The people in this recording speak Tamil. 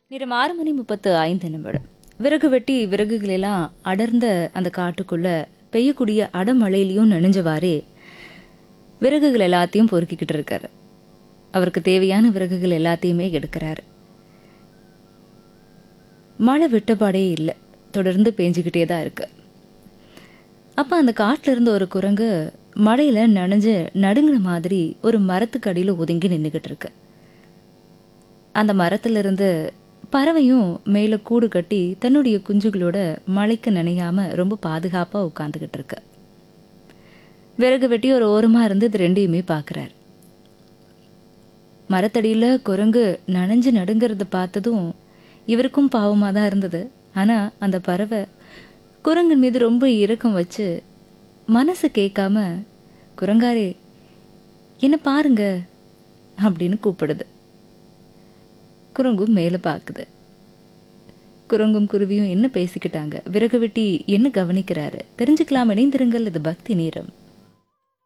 நேரம் ஆறு மணி முப்பத்து ஐந்து நிமிடம் விறகு வெட்டி விறகுகளெல்லாம் அடர்ந்த அந்த காட்டுக்குள்ள பெய்யக்கூடிய அடமழையிலையும் நனைஞ்சவாறே விறகுகள் எல்லாத்தையும் பொறுக்கிக்கிட்டு இருக்காரு அவருக்கு தேவையான விறகுகள் எல்லாத்தையுமே எடுக்கிறாரு மழை விட்டபாடே இல்லை தொடர்ந்து பேஞ்சுக்கிட்டே தான் இருக்கு அப்போ அந்த காட்டுல இருந்த ஒரு குரங்கு மழையில நனைஞ்சு நடுங்கிற மாதிரி ஒரு மரத்துக்கு அடியில் ஒதுங்கி நின்றுக்கிட்டு இருக்கு அந்த மரத்துல இருந்து பறவையும் மேலே கூடு கட்டி தன்னுடைய குஞ்சுகளோட மழைக்கு நனையாம ரொம்ப பாதுகாப்பா உட்காந்துக்கிட்டு இருக்கு விறகு வெட்டி ஒரு ஓரமா இருந்து இது ரெண்டையுமே பார்க்கறாரு மரத்தடியில குரங்கு நனைஞ்சு நடுங்கிறத பார்த்ததும் இவருக்கும் பாவமாக தான் இருந்தது ஆனா அந்த பறவை குரங்கின் மீது ரொம்ப இரக்கம் வச்சு மனசு கேட்காம குரங்காரே என்ன பாருங்க அப்படின்னு கூப்பிடுது குரங்கும் மேலே பார்க்குது குரங்கும் குருவியும் என்ன பேசிக்கிட்டாங்க விறகு வெட்டி என்ன கவனிக்கிறாரு தெரிஞ்சுக்கலாம் இணைந்திருங்கள் இது பக்தி நேரம்